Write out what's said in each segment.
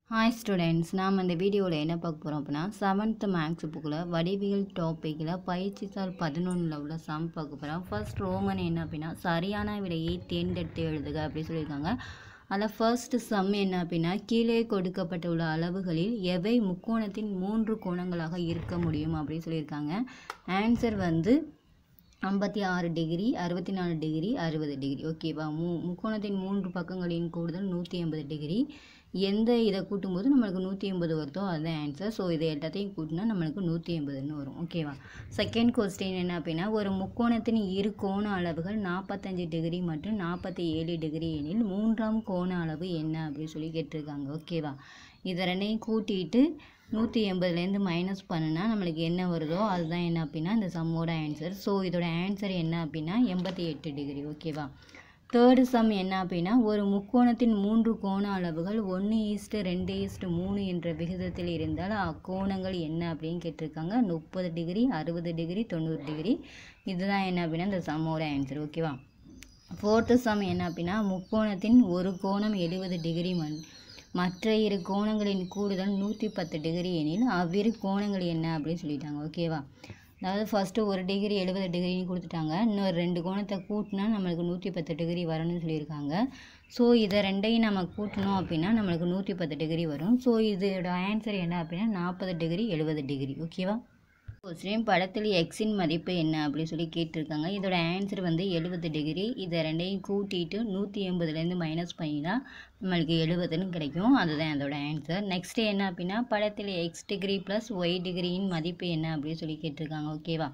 Hi students நாம் இந்த வீடியோவில் என்ன பார்க்க போகிறோம் அப்படின்னா செவன்த் மேக்ஸ் புக்கில் வடிவியல் டாப்பிக்கில் பயிற்சி சால் பதினொன்றில் உள்ள சம் பார்க்க போகிறோம் ஃபர்ஸ்ட் ரோமன் என்ன அப்படின்னா சரியான விடையை தேர்ந்தெடுத்து எழுதுக அப்படி சொல்லியிருக்காங்க அதில் ஃபர்ஸ்ட் சம் என்ன அப்படின்னா கீழே கொடுக்கப்பட்டுள்ள அளவுகளில் எவை முக்கோணத்தின் மூன்று கோணங்களாக இருக்க முடியும் அப்படின்னு சொல்லியிருக்காங்க ஆன்சர் வந்து ஐம்பத்தி ஆறு டிகிரி அறுபத்தி நாலு டிகிரி அறுபது டிகிரி ஓகேவா மூ முக்கோணத்தின் மூன்று பக்கங்களின் கூடுதல் நூற்றி எண்பது டிகிரி எந்த இதை கூட்டும்போது நம்மளுக்கு நூற்றி எண்பது வருதோ அதுதான் ஆன்சர் ஸோ இதை எல்லாத்தையும் கூட்டினா நம்மளுக்கு நூற்றி எண்பதுன்னு வரும் ஓகேவா செகண்ட் கொஸ்டின் என்ன அப்படின்னா ஒரு முக்கோணத்தின் இரு கோண அளவுகள் நாற்பத்தஞ்சு டிகிரி மற்றும் நாற்பத்தி ஏழு டிகிரி எனில் மூன்றாம் கோண அளவு என்ன அப்படின்னு சொல்லி கேட்டிருக்காங்க ஓகேவா இதை ரெண்டையும் கூட்டிட்டு நூற்றி எண்பதுலேருந்து மைனஸ் பண்ணுனா நம்மளுக்கு என்ன வருதோ அதுதான் என்ன அப்படின்னா இந்த சம்மோட ஆன்சர் ஸோ இதோட ஆன்சர் என்ன அப்படின்னா எண்பத்தி எட்டு டிகிரி ஓகேவா தேர்டு சம் என்ன அப்படின்னா ஒரு முக்கோணத்தின் மூன்று கோண அளவுகள் ஒன்று ஈஸ்ட்டு ரெண்டு ஈஸ்ட்டு மூணு என்ற விகிதத்தில் இருந்தால் அக்கோணங்கள் என்ன அப்படின்னு கேட்டிருக்காங்க முப்பது டிகிரி அறுபது டிகிரி தொண்ணூறு டிகிரி இதுதான் என்ன அப்படின்னா இந்த சம்மோட ஆன்சர் ஓகேவா ஃபோர்த்து சம் என்ன அப்படின்னா முக்கோணத்தின் ஒரு கோணம் எழுபது டிகிரி மண் மற்ற இரு கோணங்களின் கூடுதல் நூற்றி பத்து டிகிரி எனில் அவ்விரு கோணங்கள் என்ன அப்படின்னு சொல்லிட்டாங்க ஓகேவா அதாவது ஃபஸ்ட்டு ஒரு டிகிரி எழுபது டிகிரின்னு கொடுத்துட்டாங்க இன்னொரு ரெண்டு கோணத்தை கூட்டினா நம்மளுக்கு நூற்றி பத்து டிகிரி வரணும்னு சொல்லியிருக்காங்க ஸோ இதை ரெண்டையும் நம்ம கூட்டணும் அப்படின்னா நம்மளுக்கு நூற்றி பத்து டிகிரி வரும் ஸோ இதோட ஆன்சர் என்ன அப்படின்னா நாற்பது டிகிரி எழுபது டிகிரி ஓகேவா கொஸ்டின் படத்தில் எக்ஸின் மதிப்பு என்ன அப்படின்னு சொல்லி கேட்டிருக்காங்க இதோட ஆன்சர் வந்து எழுபது டிகிரி இதை ரெண்டையும் கூட்டிட்டு நூற்றி எண்பதுலேருந்து மைனஸ் பண்ணினா நம்மளுக்கு எழுபதுன்னு கிடைக்கும் அதுதான் அதோட ஆன்சர் நெக்ஸ்ட்டு என்ன அப்படின்னா படத்தில் எக்ஸ் டிகிரி ப்ளஸ் ஒய் டிகிரியின் மதிப்பு என்ன அப்படின்னு சொல்லி கேட்டிருக்காங்க ஓகேவா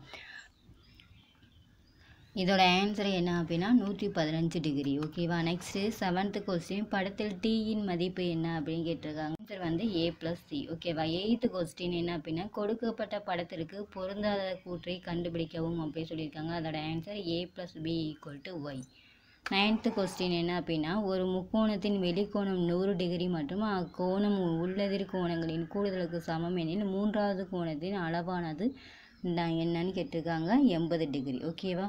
இதோட ஆன்சர் என்ன அப்படின்னா நூற்றி பதினஞ்சு டிகிரி ஓகேவா நெக்ஸ்ட்டு செவன்த்து கொஸ்டின் படத்தில் டீயின் மதிப்பு என்ன அப்படின்னு கேட்டிருக்காங்க ஆன்சர் வந்து ஏ ப்ளஸ் சி ஓகேவா எயித்து கொஸ்டின் என்ன அப்படின்னா கொடுக்கப்பட்ட படத்திற்கு பொருந்தாத கூற்றை கண்டுபிடிக்கவும் அப்படின்னு சொல்லியிருக்காங்க அதோட answer A plus B equal to Y ninth question என்ன அப்படின்னா ஒரு முக்கோணத்தின் வெளிக்கோணம் நூறு டிகிரி மற்றும் அக்கோணம் உள்ளெதிர் கோணங்களின் கூடுதலுக்கு சமம் எனில் மூன்றாவது கோணத்தின் அளவானது என்னன்னு கேட்டிருக்காங்க எண்பது டிகிரி ஓகேவா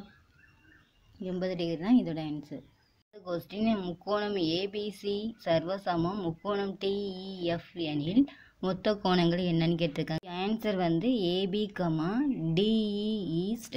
எண்பது டிகிரி தான் இதோட ஆன்சர் கொஸ்டின் முக்கோணம் ஏபிசி சர்வசமம் முக்கோணம் டிஇஎஃப் எனில் மொத்த கோணங்கள் என்னன்னு கேட்டிருக்காங்க ஆன்சர் வந்து AB comma DE east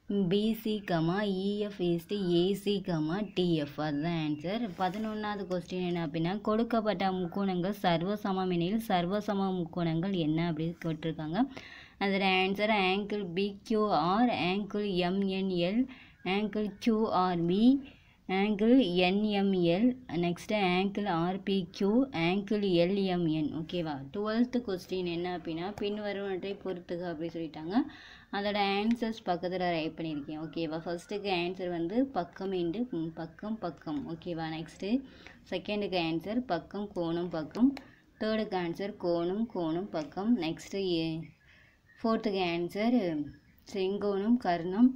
BC comma EF east AC comma DF அதுதான் ஆன்சர் பதினொன்றாவது கொஸ்டின் என்ன அப்படின்னா கொடுக்கப்பட்ட முக்கோணங்கள் சர்வசமம் எனில் சர்வசம முக்கோணங்கள் என்ன அப்படின்னு கேட்டிருக்காங்க அதோட answer angle PQR angle MNL angle QRP angle NML next angle RPQ angle LMN ஓகேவா டுவெல்த்து கொஸ்டின் என்ன அப்படின்னா பின்வருவனத்தை பொறுத்துக அப்படி சொல்லிட்டாங்க அதோட ஆன்சர்ஸ் பக்கத்தில் ரைட் பண்ணியிருக்கேன் ஓகேவா ஃபஸ்ட்டுக்கு ஆன்சர் வந்து பக்கம் இண்டு பக்கம் பக்கம் ஓகேவா நெக்ஸ்ட்டு செகண்டுக்கு ஆன்சர் பக்கம் கோணம் பக்கம் தேர்டுக்கு ஆன்சர் கோணம் கோணம் பக்கம் நெக்ஸ்ட்டு ஃபோர்த்துக்கு ஆன்சர் செங்கோணம் கர்ணம்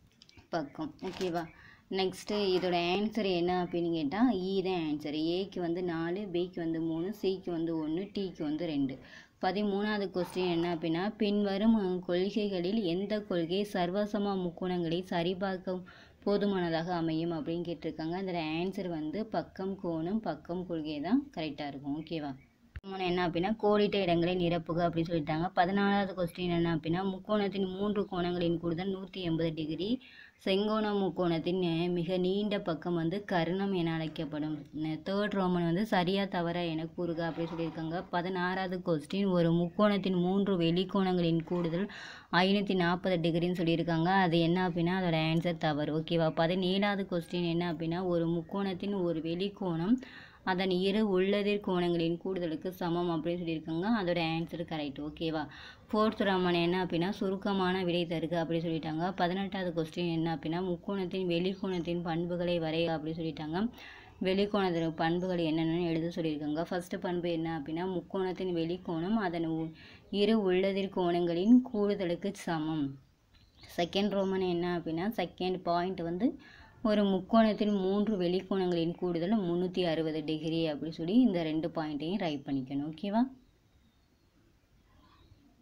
பக்கம் ஓகேவா நெக்ஸ்ட்டு இதோட ஆன்சர் என்ன அப்படின்னு கேட்டால் இ தான் ஆன்சர் ஏக்கு வந்து நாலு பிக்கு வந்து மூணு சிக்கு வந்து ஒன்று டிக்கு வந்து ரெண்டு பதிமூணாவது கொஸ்டின் என்ன அப்படின்னா பின்வரும் கொள்கைகளில் எந்த கொள்கை சர்வசம முக்கோணங்களை சரிபார்க்க போதுமானதாக அமையும் அப்படின்னு கேட்டிருக்காங்க அதில் ஆன்சர் வந்து பக்கம் கோணம் பக்கம் கொள்கை தான் கரெக்டாக இருக்கும் ஓகேவா என்ன அப்படின்னா கோடிட்ட இடங்களை நிரப்புக அப்படின்னு சொல்லிட்டாங்க பதினாலாவது கொஸ்டின் என்ன அப்படின்னா முக்கோணத்தின் மூன்று கோணங்களின் கூடுதல் நூற்றி எண்பது டிகிரி செங்கோண முக்கோணத்தின் மிக நீண்ட பக்கம் வந்து கர்ணம் என அழைக்கப்படும் தேர்ட் ரோமன் வந்து சரியா தவறா என கூறுக அப்படின்னு சொல்லியிருக்காங்க பதினாறாவது கொஸ்டின் ஒரு முக்கோணத்தின் மூன்று வெளிக்கோணங்களின் கூடுதல் ஐநூற்றி நாற்பது டிகிரின்னு சொல்லியிருக்காங்க அது என்ன அப்படின்னா அதோட ஆன்சர் தவறு ஓகேவா பதினேழாவது கொஸ்டின் என்ன அப்படின்னா ஒரு முக்கோணத்தின் ஒரு வெளிக்கோணம் அதன் இரு உள்ளதிர் கோணங்களின் கூடுதலுக்கு சமம் அப்படின்னு சொல்லியிருக்காங்க அதோட ஆன்சர் கரெக்ட் ஓகேவா ஃபோர்த் ராமன் என்ன அப்படின்னா சுருக்கமான விடை தருக அப்படி சொல்லிட்டாங்க பதினெட்டாவது கொஸ்டின் என்ன அப்படின்னா முக்கோணத்தின் வெளிக்கோணத்தின் பண்புகளை வரைய அப்படி சொல்லிட்டாங்க வெளிக்கோணத்தின் பண்புகள் என்னென்னு எழுத சொல்லியிருக்காங்க ஃபஸ்ட்டு பண்பு என்ன அப்படின்னா முக்கோணத்தின் வெளிக்கோணம் அதன் இரு உள்ளதிர் கோணங்களின் கூடுதலுக்கு சமம் செகண்ட் ரோமன் என்ன அப்படின்னா செகண்ட் பாயிண்ட் வந்து ஒரு முக்கோணத்தின் மூன்று வெளிக்கோணங்களின் கூடுதல் முந்நூற்றி அறுபது டிகிரி அப்படி சொல்லி இந்த ரெண்டு பாயிண்ட்டையும் ரைட் பண்ணிக்கணும் ஓகேவா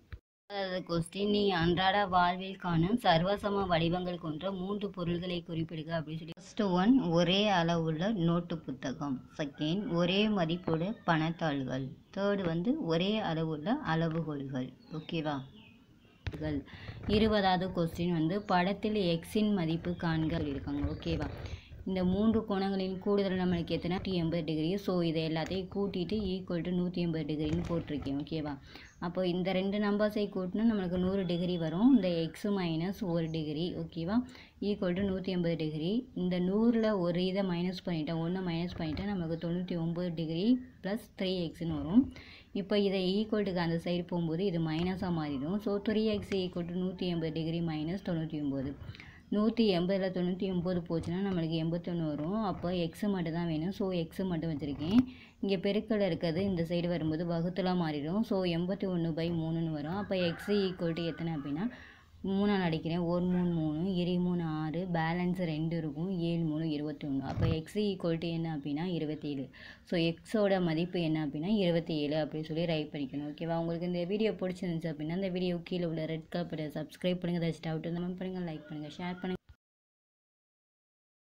அதாவது கொஸ்டின் நீ அன்றாட வாழ்வில் காணும் சர்வசம வடிவங்கள் கொண்ட மூன்று பொருள்களை குறிப்பிடுக அப்படின்னு சொல்லி ஃபர்ஸ்ட் ஒன் ஒரே அளவுள்ள நோட்டு புத்தகம் செகண்ட் ஒரே மதிப்புள்ள பணத்தாள்கள் தேர்டு வந்து ஒரே அளவுள்ள அளவுகோல்கள் ஓகேவா கள். இருபதாவது கொஸ்டின் வந்து படத்தில் எக்ஸின் மதிப்பு காண்க சொல்லியிருக்காங்க ஓகேவா இந்த மூன்று கோணங்களின் கூடுதல் நம்மளுக்கு எத்தனை நூற்றி எண்பது டிகிரி ஸோ இதை எல்லாத்தையும் கூட்டிட்டு ஈக்குவல் டு நூற்றி எண்பது டிகிரின்னு போட்டிருக்கேன் ஓகேவா அப்போ இந்த ரெண்டு நம்பர்ஸை கூட்டினா நம்மளுக்கு நூறு டிகிரி வரும் இந்த எக்ஸு மைனஸ் ஒரு டிகிரி ஓகேவா ஈக்குவல் டு நூற்றி எண்பது டிகிரி இந்த நூறில் ஒரு இதை மைனஸ் பண்ணிட்டேன் ஒன்று மைனஸ் பண்ணிட்டேன் நமக்கு தொண்ணூற்றி ஒம்பது டிகிரி ப்ளஸ் த்ரீ எக்ஸ்னு வரும் இப்போ இதை ஈக்குவல்ட்டுக்கு அந்த சைடு போகும்போது இது மைனஸாக மாறிடும் so three x equal to நூற்றி எண்பது டிகிரி மைனஸ் தொண்ணூற்றி ஒம்பது நூற்றி எண்பதில் தொண்ணூற்றி ஒம்பது போச்சுன்னா நம்மளுக்கு எண்பத்தொன்று வரும் அப்போ எக்ஸு மட்டும் தான் வேணும் ஸோ எக்ஸு மட்டும் வச்சுருக்கேன் இங்கே பெருக்கல் இருக்கிறது இந்த சைடு வரும்போது வகுத்துலாம் மாறிடும் ஸோ எண்பத்தி ஒன்று பை மூணுன்னு வரும் அப்போ எக்ஸு ஈக்குவல் டு எத்தனை அப்படின்னா மூணால் அடிக்கிறேன் ஒரு மூணு மூணு இரு மூணு ஆறு பேலன்ஸ் ரெண்டு இருக்கும் ஏழு மூணு இருபத்தி ஒன்று அப்போ எக்ஸ் ஈக்குவல் டு என்ன அப்படின்னா இருபத்தேழு ஸோ எக்ஸோட மதிப்பு என்ன அப்படின்னா இருபத்தி ஏழு அப்படின்னு சொல்லி ரைட் பண்ணிக்கணும் ஓகேவா உங்களுக்கு இந்த வீடியோ பிடிச்சிருந்துச்சு அப்படின்னா இந்த வீடியோ கீழே உள்ள ரெட் கலர் பட்டன் சப்ஸ்கிரைப் பண்ணுங்கள் ஏதாச்சும் டவுட் இருந்தால் பண்ணுங்கள் லைக் பண்ணுங்கள் ஷேர் பண்ணுங்கள்